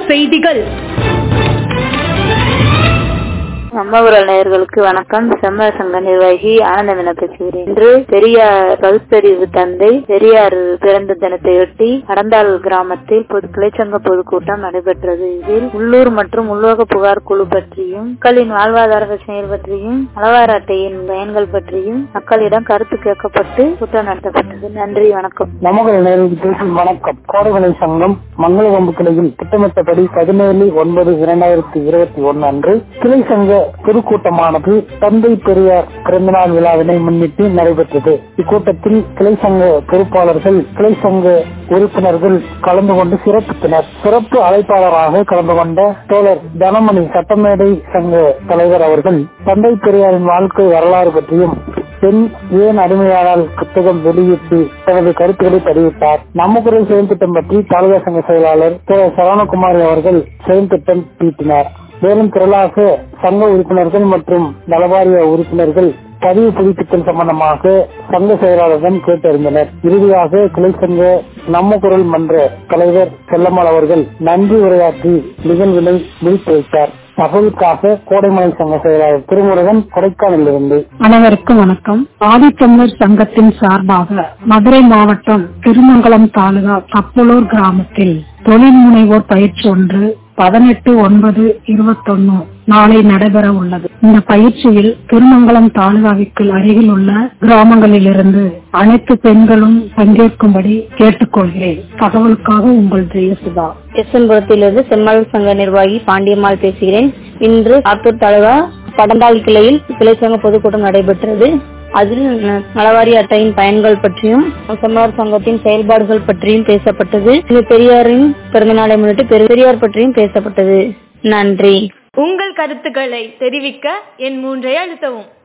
செய்திகள் நம்மகுரல் நேயர்களுக்கு வணக்கம் செம்ம சங்க நிர்வாகி ஆனந்தம் என பேசுகிறேன் இன்று பெரியார் பகுத்தறிவு தந்தை பெரியார் பிறந்த தினத்தையொட்டி அடந்தாள் கிராமத்தில் பொது கிளைச்சங்க பொதுக்கூட்டம் நடைபெற்றது இதில் உள்ளூர் மற்றும் உலோக புகார் குழு பற்றியும் மக்களின் வாழ்வாதார பிரச்சனைகள் பற்றியும் அளவார அட்டையின் பயன்கள் பற்றியும் மக்களிடம் கருத்து கேட்கப்பட்டு கூட்டம் நடத்தப்பட்டது நன்றி வணக்கம் நமகல் நேர்களுக்கு வணக்கம் கோடைகளை சங்கம் மங்களகம்பு கிளையில் திட்டமிட்டபடி பதினேழு ஒன்பது இரண்டாயிரத்தி இருபத்தி ஒன்னு அன்று கிளை சங்க பொதுக்கூட்டமானது தந்தை பெரியார் பிறந்தநாள் விழாவினை முன்னிட்டு நடைபெற்றது இக்கூட்டத்தில் கிளை சங்க பொறுப்பாளர்கள் கிளை சங்க உறுப்பினர்கள் கலந்து கொண்டு சிறப்பித்தனர் சிறப்பு அழைப்பாளராக கலந்து கொண்ட தோழர் தனமணி சட்டமேடை சங்க தலைவர் அவர்கள் தந்தை பெரியாரின் வாழ்க்கை வரலாறு பற்றியும் பெண் ஏன் அடிமையானால் புத்தகம் வெளியிட்டு தனது கருத்துக்களை தெரிவித்தார் நம்ம குரல் செயல் திட்டம் பற்றி தாலுகா சங்க செயலாளர் திரு சரவணகுமாரி அவர்கள் செயல் திட்டம் தீட்டினார் மேலும் திரளாக சங்க உறுப்பினர்கள் மற்றும் நலவாரிய உறுப்பினர்கள் பதிவு புதுப்பித்தல் சம்பந்தமாக சங்க செயலாளரிடம் கேட்டறிந்தனர் இறுதியாக கிளை சங்க நம்ம குரல் மன்ற தலைவர் செல்லம்மாள் அவர்கள் நன்றி உரையாற்றி நிகழ்வினை முடித்து வைத்தார் தகவலுக்காக கோடைமலை சங்க செயலாளர் திருமுருகன் கொடைக்கானலிருந்து அனைவருக்கும் வணக்கம் ஆதித்தமிழர் சங்கத்தின் சார்பாக மதுரை மாவட்டம் திருமங்கலம் தாலுகா கப்பலூர் கிராமத்தில் தொழில் முனைவோர் பயிற்சி ஒன்று பதினெட்டு ஒன்பது இருபத்தொன்னு நாளை நடைபெற உள்ளது இந்த பயிற்சியில் திருமங்கலம் தாலுகாவிற்கு அருகில் உள்ள கிராமங்களிலிருந்து அனைத்து பெண்களும் பங்கேற்கும்படி கேட்டுக்கொள்கிறேன் தகவலுக்காக உங்கள் ஜெயசுதா எஸ்என்புரத்திலிருந்து செம்மல் சங்க நிர்வாகி பாண்டியம்மாள் பேசுகிறேன் இன்று ஆத்தூர் தாலுகா படந்தாள் கிளையில் கிளை சங்க பொதுக்கூட்டம் நடைபெற்றது அதில் நலவாரி அட்டையின் பயன்கள் பற்றியும் செம்மலர் சங்கத்தின் செயல்பாடுகள் பற்றியும் பேசப்பட்டது இது பெரியாரின் பிறந்தநாளை முன்னிட்டு பெரியார் பற்றியும் பேசப்பட்டது நன்றி உங்கள் கருத்துக்களை தெரிவிக்க என் மூன்றை அழுத்தவும்